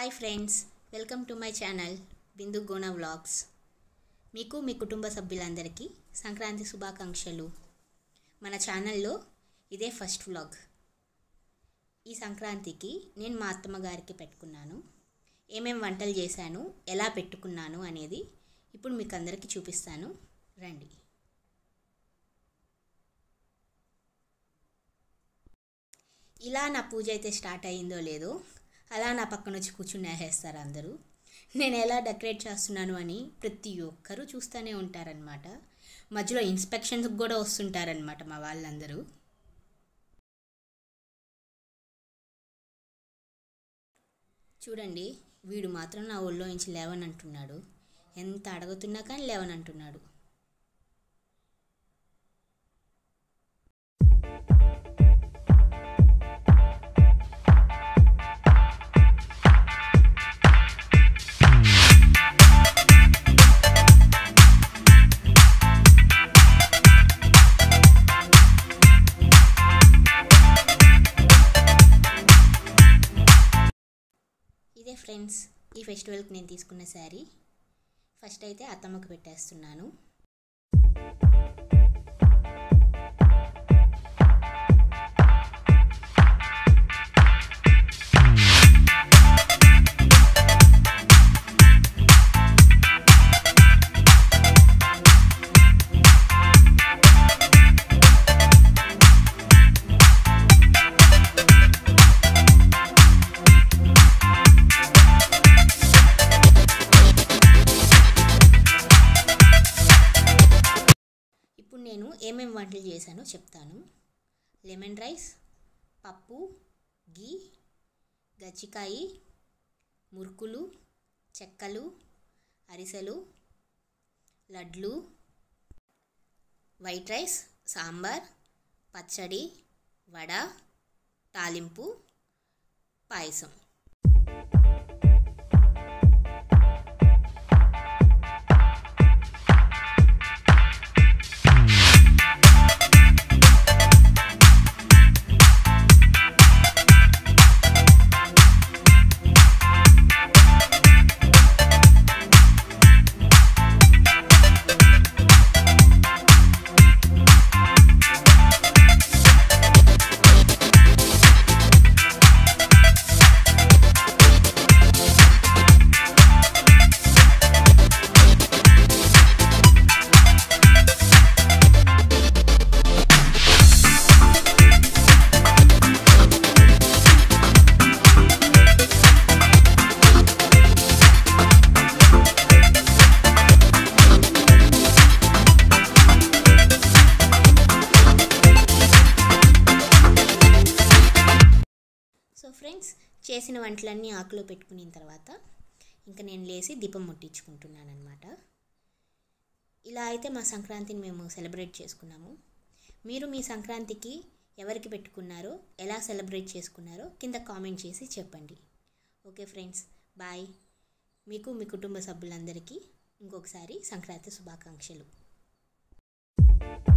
hi friends welcome to my channel Bindu Gona vlogs మీకు మీ కుటుంబ సభ్యులందరికీ సంక్రాంతి శుభాకాంక్షలు మన ఛానల్లో ఇదే ఫస్ట్ వ్లాగ్ ఈ సంక్రాంతికి నేను మా అత్తమ్మ గారికి పెట్టుకున్నాను ఏమేం వంటలు చేశాను ఎలా పెట్టుకున్నాను అనేది ఇప్పుడు మీకు అందరికీ చూపిస్తాను రండి ఇలా నా పూజ అయితే స్టార్ట్ అయ్యిందో లేదో అలా నా పక్కన వచ్చి కూర్చుని వేసేస్తారు అందరూ నేను ఎలా డెకరేట్ చేస్తున్నాను అని ప్రతి ఒక్కరూ చూస్తూనే ఉంటారనమాట మధ్యలో ఇన్స్పెక్షన్స్కి కూడా వస్తుంటారనమాట మా వాళ్ళందరూ చూడండి వీడు మాత్రం నా ఒళ్ళో నుంచి లేవనంటున్నాడు ఎంత అడుగుతున్నా కానీ లేవనంటున్నాడు ఇదే ఫ్రెండ్స్ ఈ ఫెస్టివల్కి నేను తీసుకున్న శారీ ఫస్ట్ అయితే అత్తమ్మకు పెట్టేస్తున్నాను ఇప్పుడు నేను ఏమేమి వంటలు చేశానో చెప్తాను లెమన్ రైస్ పప్పు గీ గచ్చికాయి మురుకులు చెక్కలు అరిసెలు లడ్లు వైట్ రైస్ సాంబార్ పచ్చడి వడ తాలింపు పాయసం సో ఫ్రెండ్స్ చేసిన వంటలన్నీ ఆకులో పెట్టుకున్న తర్వాత ఇంకా నేను లేచి దీపం ముట్టించుకుంటున్నాను అనమాట ఇలా అయితే మా సంక్రాంతిని మేము సెలబ్రేట్ చేసుకున్నాము మీరు మీ సంక్రాంతికి ఎవరికి పెట్టుకున్నారో ఎలా సెలబ్రేట్ చేసుకున్నారో కింద కామెంట్ చేసి చెప్పండి ఓకే ఫ్రెండ్స్ బాయ్ మీకు మీ కుటుంబ సభ్యులందరికీ ఇంకొకసారి సంక్రాంతి శుభాకాంక్షలు